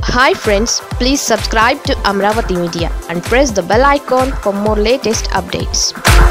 hi friends please subscribe to Amaravati media and press the bell icon for more latest updates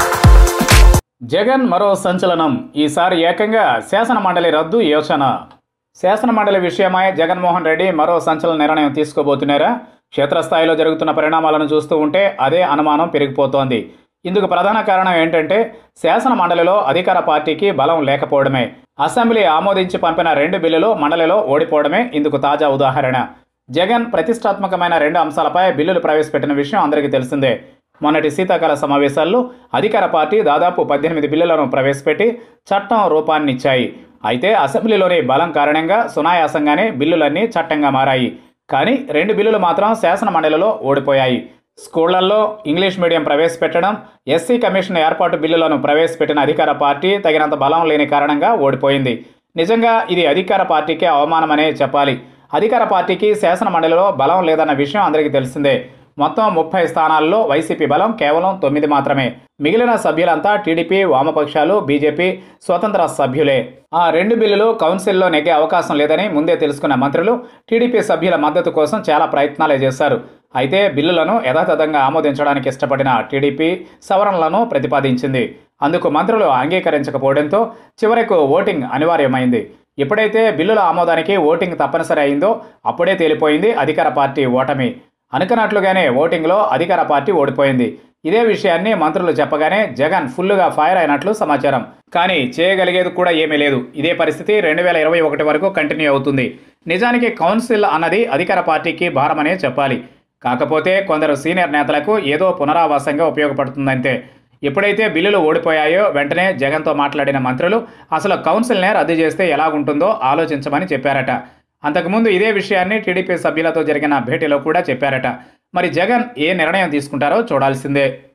Jagan మరో సంచలనం ఈసారి ఏకంగా శాసన మండలి రద్దు యోచన శాసన మండలి విషయమై జగన్మోహన్ రెడ్డి మరో సంచలన నిర్ణయం తీసుకోబోతున్నారా క్షేత్రస్థాయిలో జరుగుతున్న పరిణామాలను చూస్తూ ఉంటే అదే అనుమానం పెరిగిపోతోంది ఇందుకు ప్రధాన కారణం ఏంటంటే శాసన మండలిలో అధికార పార్టీకి బలం లేకపోవడమే అసెంబ్లీ ఆమోదించి పంపిన రెండు బిల్లులు మండలిలో ఓడిపోవడమే ఇందుకు తాజా ఉదాహరణ జగన్ ప్రతిష్టాత్మకమైన రెండు అంశాలపై బిల్లులు ప్రవేశపెట్టిన విషయం అందరికీ తెలిసిందే మొన్నటి శీతాకాల సమావేశాల్లో అధికార పార్టీ దాదాపు పద్దెనిమిది బిల్లులను ప్రవేశపెట్టి చట్టం రూపాన్నిచ్చాయి అయితే అసెంబ్లీలోని బలం కారణంగా సునాయాసంగానే బిల్లులన్నీ చట్టంగా మారాయి కానీ రెండు బిల్లులు మాత్రం శాసన మండలిలో ఓడిపోయాయి స్కూళ్లలో ఇంగ్లీష్ మీడియం ప్రవేశపెట్టడం ఎస్సీ కమిషన్ ఏర్పాటు బిల్లులను ప్రవేశపెట్టిన అధికార పార్టీ తగినంత బలం లేని కారణంగా ఓడిపోయింది నిజంగా ఇది అధికార పార్టీకే అవమానమనే చెప్పాలి అధికార పార్టీకి శాసన మండలిలో బలం లేదన్న విషయం అందరికీ తెలిసిందే మొత్తం ముప్పై స్థానాల్లో వైసీపీ బలం కేవలం తొమ్మిది మాత్రమే మిగిలిన సభ్యులంతా టీడీపీ వామపక్షాలు బీజేపీ స్వతంత్ర సభ్యులే ఆ రెండు బిల్లులు కౌన్సిల్లో నెగ్గే అవకాశం లేదని ముందే తెలుసుకున్న మంత్రులు టీడీపీ సభ్యుల మద్దతు కోసం చాలా ప్రయత్నాలే చేశారు అయితే బిల్లులను యథాతథంగా ఆమోదించడానికి ఇష్టపడిన టీడీపీ సవరణలను ప్రతిపాదించింది అందుకు మంత్రులు అంగీకరించకపోవడంతో చివరకు ఓటింగ్ అనివార్యమైంది ఎప్పుడైతే బిల్లుల ఆమోదానికి ఓటింగ్ తప్పనిసరి అయిందో అప్పుడే తేలిపోయింది అధికార పార్టీ ఓటమి అనుకున్నట్లుగానే ఓటింగ్లో అధికార పార్టీ ఓడిపోయింది ఇదే విషయాన్ని మంత్రులు చెప్పగానే జగన్ ఫుల్లుగా ఫైర్ అయినట్లు సమాచారం కానీ చేయగలిగేది కూడా ఏమీ లేదు ఇదే పరిస్థితి రెండు వేల ఇరవై ఒకటి వరకు కంటిన్యూ అవుతుంది నిజానికి కౌన్సిల్ అన్నది అధికార పార్టీకి భారమనే చెప్పాలి కాకపోతే కొందరు సీనియర్ నేతలకు ఏదో పునరావాసంగా ఉపయోగపడుతుందంతే ఎప్పుడైతే బిల్లులు ఓడిపోయాయో వెంటనే జగన్తో మాట్లాడిన మంత్రులు అసలు కౌన్సిల్నే రద్దు చేస్తే ఎలాగుంటుందో ఆలోచించమని చెప్పారట అంతకుముందు ఇదే విషయాన్ని టీడీపీ సభ్యులతో జరిగిన భేటీలో కూడా చెప్పారట మరి జగన్ ఏ నిర్ణయం తీసుకుంటారో చూడాల్సిందే